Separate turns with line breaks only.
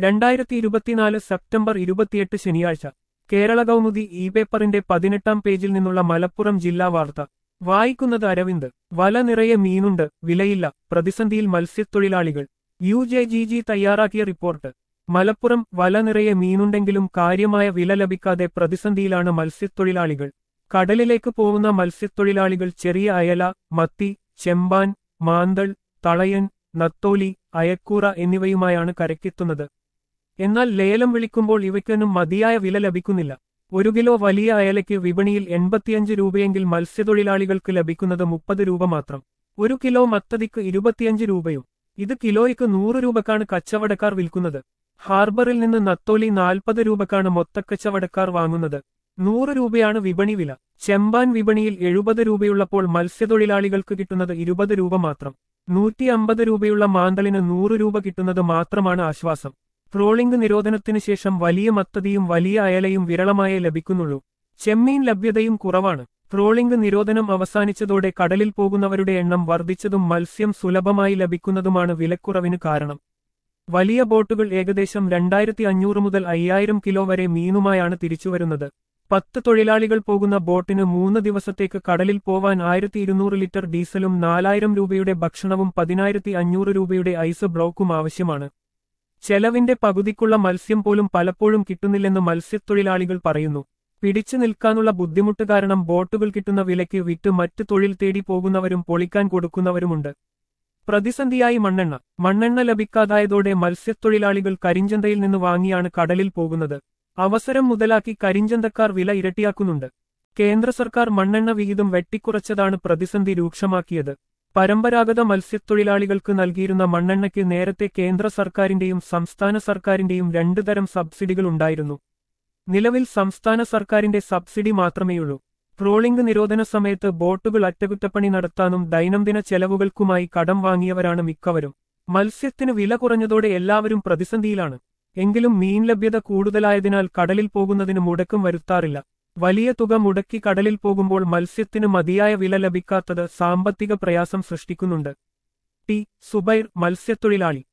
രണ്ടായിരത്തി ഇരുപത്തിനാല് സെപ്റ്റംബർ ഇരുപത്തിയെട്ട് ശനിയാഴ്ച കേരള കൗമുദി ഇ പേപ്പറിന്റെ പതിനെട്ടാം പേജിൽ നിന്നുള്ള മലപ്പുറം ജില്ലാ വാർത്ത വായിക്കുന്നത് അരവിന്ദ് വല നിറയെ മീനുണ്ട് വിലയില്ല പ്രതിസന്ധിയിൽ മത്സ്യത്തൊഴിലാളികൾ യു ജെ ജി ജി തയ്യാറാക്കിയ റിപ്പോർട്ട് മലപ്പുറം വല നിറയെ മീനുണ്ടെങ്കിലും കാര്യമായ വില ലഭിക്കാതെ പ്രതിസന്ധിയിലാണ് മത്സ്യത്തൊഴിലാളികൾ കടലിലേക്ക് പോകുന്ന മത്സ്യത്തൊഴിലാളികൾ ചെറിയ അയല മത്തി ചെമ്പാൻ മാന്തൾ തളയൻ നത്തോലി അയക്കൂറ എന്നിവയുമായാണ് കരയ്ക്കെത്തുന്നത് എന്നാൽ ലേലം വിളിക്കുമ്പോൾ ഇവയ്ക്കൊന്നും മതിയായ വില ലഭിക്കുന്നില്ല ഒരു കിലോ വലിയ അയലയ്ക്ക് വിപണിയിൽ എൺപത്തിയഞ്ച് രൂപയെങ്കിൽ മത്സ്യത്തൊഴിലാളികൾക്ക് ലഭിക്കുന്നത് മുപ്പത് രൂപ മാത്രം ഒരു കിലോ മത്തതിക്ക് ഇരുപത്തിയഞ്ച് രൂപയും ഇത് കിലോയ്ക്ക് നൂറ് രൂപക്കാണ് കച്ചവടക്കാർ വിൽക്കുന്നത് ഹാർബറിൽ നിന്ന് നത്തോലി നാൽപ്പത് രൂപക്കാണ് മൊത്തക്കച്ചവടക്കാർ വാങ്ങുന്നത് നൂറ് രൂപയാണ് വിപണി വില ചെമ്പാൻ വിപണിയിൽ എഴുപത് രൂപയുള്ളപ്പോൾ മത്സ്യത്തൊഴിലാളികൾക്ക് കിട്ടുന്നത് ഇരുപത് രൂപ മാത്രം നൂറ്റി അമ്പത് രൂപയുള്ള മാന്തളിന് നൂറ് രൂപ കിട്ടുന്നത് മാത്രമാണ് ആശ്വാസം ട്രോളിംഗ് നിരോധനത്തിന് ശേഷം വലിയ മത്തതിയും വലിയ അയലയും വിരളമായേ ലഭിക്കുന്നുള്ളൂ ചെമ്മീൻ ലഭ്യതയും കുറവാണ് ട്രോളിംഗ് നിരോധനം അവസാനിച്ചതോടെ കടലിൽ പോകുന്നവരുടെ എണ്ണം വർദ്ധിച്ചതും മത്സ്യം സുലഭമായി ലഭിക്കുന്നതുമാണ് വിലക്കുറവിന് കാരണം വലിയ ബോട്ടുകൾ ഏകദേശം രണ്ടായിരത്തി അഞ്ഞൂറ് മുതൽ അയ്യായിരം കിലോ വരെ മീനുമായാണ് തിരിച്ചുവരുന്നത് പത്ത് തൊഴിലാളികൾ പോകുന്ന ബോട്ടിന് മൂന്ന് ദിവസത്തേക്ക് കടലിൽ പോവാൻ ആയിരത്തി ഇരുന്നൂറ് ലിറ്റർ ഡീസലും നാലായിരം രൂപയുടെ ഭക്ഷണവും പതിനായിരത്തി അഞ്ഞൂറ് രൂപയുടെ ഐസ് ബ്ലോക്കും ആവശ്യമാണ് ചെലവിന്റെ പകുതിക്കുള്ള മത്സ്യം പോലും പലപ്പോഴും കിട്ടുന്നില്ലെന്ന് മത്സ്യത്തൊഴിലാളികൾ പറയുന്നു പിടിച്ചു നിൽക്കാനുള്ള ബുദ്ധിമുട്ട് കാരണം ബോട്ടുകൾ കിട്ടുന്ന വിലയ്ക്ക് വിറ്റ് മറ്റ് തൊഴിൽ തേടി പോകുന്നവരും പൊളിക്കാൻ കൊടുക്കുന്നവരുമുണ്ട് പ്രതിസന്ധിയായി മണ്ണെണ്ണ മണ്ണെണ്ണ ലഭിക്കാതായതോടെ മത്സ്യത്തൊഴിലാളികൾ കരിഞ്ചന്തയിൽ നിന്ന് വാങ്ങിയാണ് കടലിൽ പോകുന്നത് അവസരം മുതലാക്കി കരിഞ്ചന്തക്കാർ വില ഇരട്ടിയാക്കുന്നുണ്ട് കേന്ദ്ര സർക്കാർ മണ്ണെണ്ണ വിഹിതം വെട്ടിക്കുറച്ചതാണ് പ്രതിസന്ധി രൂക്ഷമാക്കിയത് പരമ്പരാഗത മത്സ്യത്തൊഴിലാളികൾക്ക് നൽകിയിരുന്ന മണ്ണെണ്ണയ്ക്ക് നേരത്തെ കേന്ദ്ര സർക്കാരിന്റെയും സംസ്ഥാന സർക്കാരിന്റെയും രണ്ടു തരം സബ്സിഡികൾ ഉണ്ടായിരുന്നു നിലവിൽ സംസ്ഥാന സർക്കാരിന്റെ സബ്സിഡി മാത്രമേയുള്ളൂ ട്രോളിംഗ് നിരോധന സമയത്ത് ബോട്ടുകൾ അറ്റകുറ്റപ്പണി നടത്താനും ദൈനംദിന ചെലവുകൾക്കുമായി കടം വാങ്ങിയവരാണ് മിക്കവരും മത്സ്യത്തിന് വില കുറഞ്ഞതോടെ എല്ലാവരും പ്രതിസന്ധിയിലാണ് എങ്കിലും മീൻ ലഭ്യത കൂടുതലായതിനാൽ കടലിൽ പോകുന്നതിന് മുടക്കം വരുത്താറില്ല വലിയ തുക മുടക്കി കടലിൽ പോകുമ്പോൾ മത്സ്യത്തിന് മതിയായ വില ലഭിക്കാത്തത് സാമ്പത്തിക പ്രയാസം സൃഷ്ടിക്കുന്നുണ്ട് ടി സുബൈർ മത്സ്യത്തൊഴിലാളി